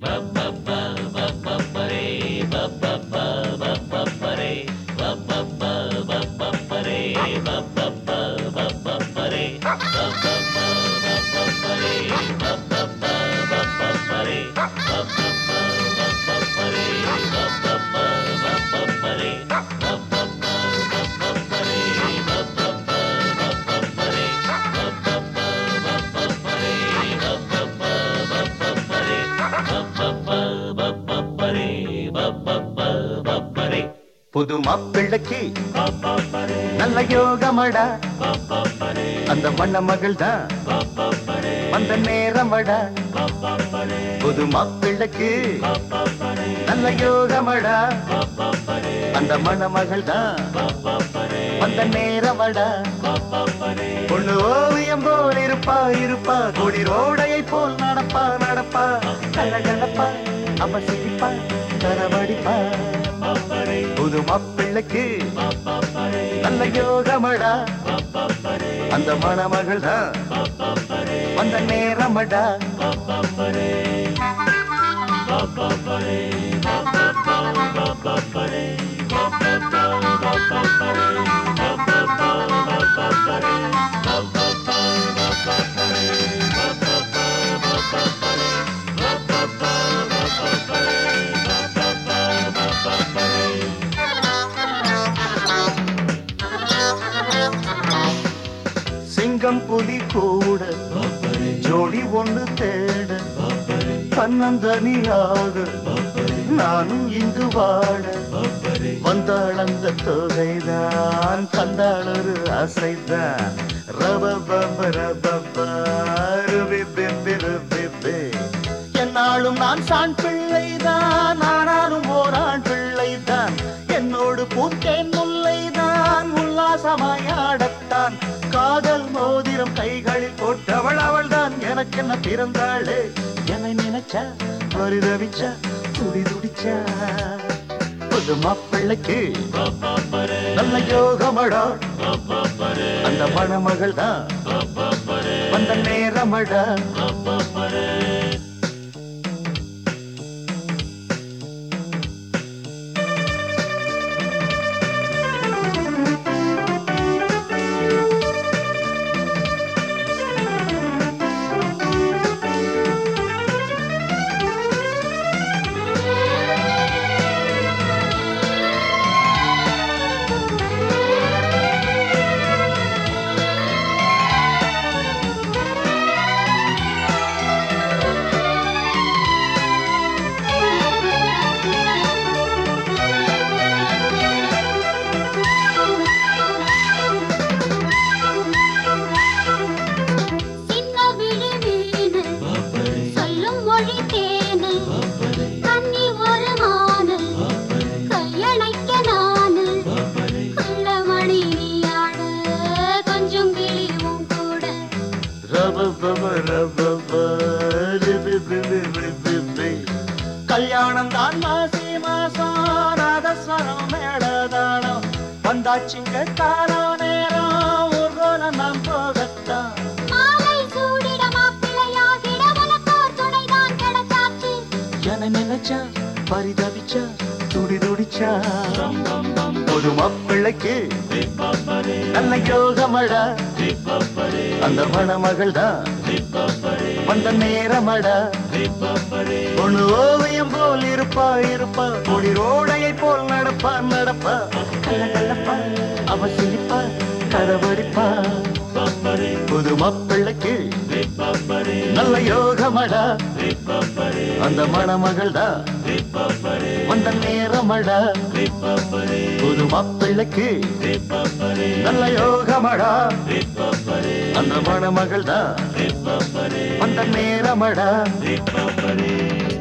புது மாப்பிள்ளைக்கு நல்ல யோகமடா அந்த மண்ண மகள் தான் வந்த நேரமடா புது மாப்பிள்ளைக்கு நல்ல யோகமடா அந்த மணமகள் தான் வந்த நேரமடா பொண்ணு ஓவியம் போல் இருப்பா இருப்பா கொடி ரோடையை போல் நடப்பா நடப்பா கலகலப்பா அவ சிரிப்பா தரவடிப்பா புது மாப்பிள்ளைக்கு நல்ல யோகமடா அந்த மணமகள் தான் வந்த நேரமடா சிங்கம் புலி கூட ஜோடி ஒன்று தேட தன்னந்தனியாக நானும் இங்கு வாழ வந்தாள் அந்த தொகைதான் தந்தாள் ஒரு அசைதான் ரபபப ரபப ருபிபிபி ருபிபி. என்னாலும் நான் சான் பிள்ளைதான் ஆனாலும் ஓராண் பிள்ளைதான் என்னோடு பூத்தேன் முல்லைதான் உல்லாசமாயாடத்தான் காதல் மோதிரம் கைகளில் போட்டவள் அவள்தான் எனக்கு என்ன பிறந்தாளே என்னை நினைச்சா பரிதவிச்சா துடி துடிச்சா புது மாப்பிள்ளைக்கு நல்ல யோகமடா அந்த மணமகள் தான் வந்த நேரமடா சின்ன விழி வீணு சொல்லும் மொழி தேனு கண்ணி ஒரு மானு கையணைக்க நானு கள்ளமணி நீயாடு கொஞ்சம் கிளியும் கூட ரபபப ரபப ரிபிபிபி ரிபிபி. கல்யாணம் தான் மாசி மாசம் நாதஸ்வரம் மேடதானம் வந்தாச்சுங்க காலம் நேரம் ஊர்கோலம் நாம் போகத்தான் மாலை சூடிட மாப்பிள்ளையாகிட உனக்கோர் துணைதான் கிடைச்சாச்சு என நினைச்சா பரிதவிச்சா துடி துடிச்சா ஒரு மாப்பிள்ளைக்கு நல்ல யோகமடா அந்த மணமகள் தான் வந்த நேரமடா பொண்ணு ஓவியம் போல் இருப்பா இருப்பா கொடி ரோடையை போல் நடப்பா நடப்பா கலகலப்பா அவ சிரிப்பா கரவடிப்பா புது மாப்பிள்ளைக்கு நல்ல யோகமடா அந்த மணமகள் தான் வந்த நேரமடா புது மாப்பிள்ளைக்கு நல்ல யோகமடா அந்த மணமகள் தான் வந்த நேரமடா